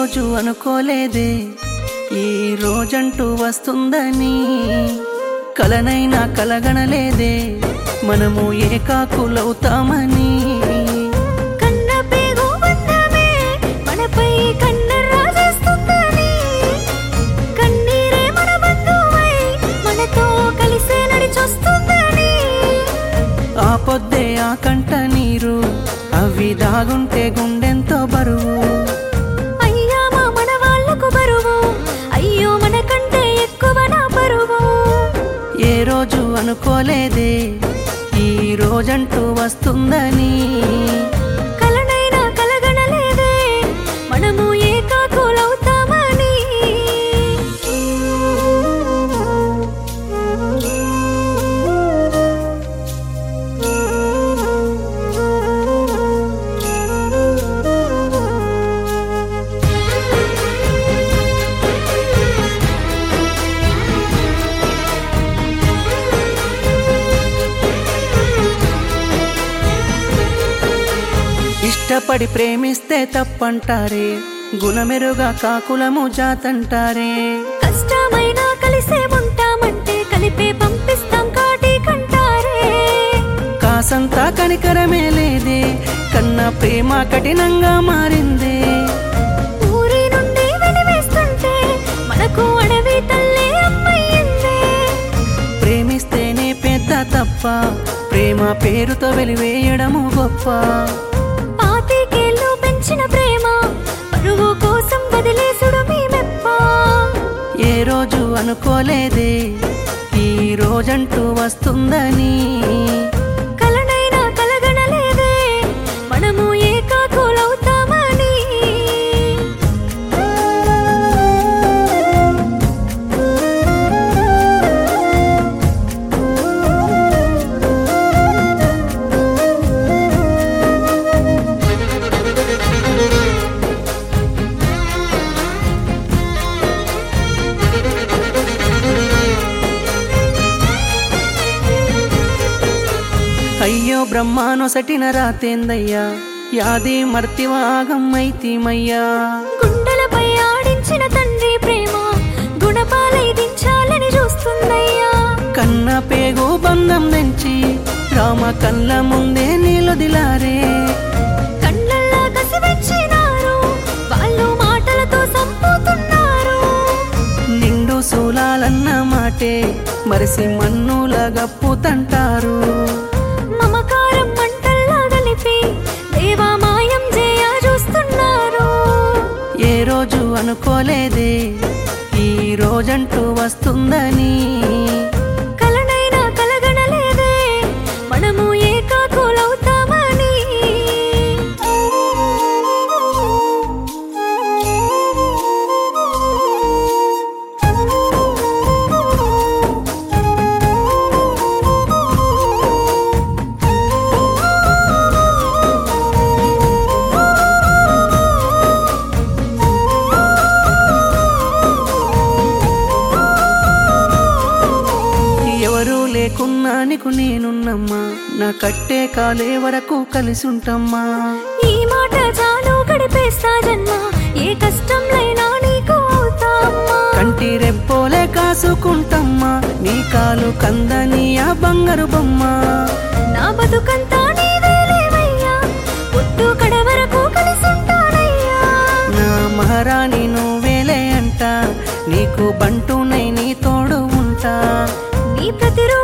రోజు అనుకోలేదే ఈ రోజంటూ వస్తుందని కలనైనా కలగనలేదే మనము ఏకాకులవుతామని కన్న పేగు బంధమే మనపై కన్నెర్ర చేస్తుందని కన్నీరే మన బంధువై మనతో కలిసే నడిచొస్తుందని ఆ పొద్దే ఆ కంట నీరు అవి దాగుంటే గుండెంతో బరువు అయ్యా మా మన వాళ్ళకు బరువు అయ్యో మనకంటే ఎక్కువ నా బరువు ఏ రోజు అనుకోలేదే ఈ రోజంటూ వస్తుందని కలనైనా కలగనలేదే మనము ఏకాకులవుతామని ఇష్టపడి ప్రేమిస్తే తప్పంటారే గుణమెరుగా కాకులము జాతంటారే కష్టమైనా కలిసే ఉంటామంటే కలిపే పంపిస్తాం కాటి కంటారే కాసంతా కనికరమే లేదే కన్న ప్రేమ కఠినంగా మారిందే ఊరి నుండి వెలివేస్తుంటే మనకు అడవి తల్లి అమ్మయ్యిందే ప్రేమిస్తేనే పెద్ద తప్ప ప్రేమ పేరుతో వెలివేయడము గొప్ప పాతికేళ్ళు పెంచిన ప్రేమ పరువు కోసం వదిలేసుడు మీ మెప్ప ఏ రోజు అనుకోలేదే ఈ రోజంటూ వస్తుందని కలనైనా కలగనలేదే మనము ఏకాకులవుతామని అయ్యో బ్రహ్మానొసటిన రాతేందయ్యా యాది మర్తివాగమ్మైతీమయ్యా గుండెలపై ఆడించిన తండ్రి ప్రేమ గుణపాలై దించాలని చూస్తుందయ్యా కన్న పేగు బంధం నుంచి రామ కళ్ళ ముందే నీలొదిలారే కళ్ళల్లా కసివెచ్చినారు వాళ్ళు మాటలతో సంపుతున్నారు నిండు సూలాలన్న మాటే మరిసి మన్నుల గప్పుతంటారు మమకారం మంటల్లా కలిపి దేవా మాయం చేయ చూస్తున్నారు ఏ రోజు అనుకోలేదే ఈ రోజంటూ వస్తుందని కలనైనా కలగనలేదే మనము ఏకాకులవుతామని ఎవరు లేకున్నా నీకు నేనున్నమ్మా నా కట్టే కాలే వరకు కలిసి ఉంటామ్మా ఈ మాట చాలు గడిపేస్తా జన్మ ఏ కష్టంలైనా నీకు అవుతామ్మా కంటి రెప్పోలే కాసుకుంటమ్మా నీ కాలు కందని ఆ బంగారు బొమ్మ నా బతుకంతా నీదేలేవయ్యా పుట్టు కడ వరకు కలిసుంటానయ్యా నా మహారాణి నువ్వేలే అంట నీకు బంటునై నీ తోడు ఉంటా నీ ప్రతిరోజు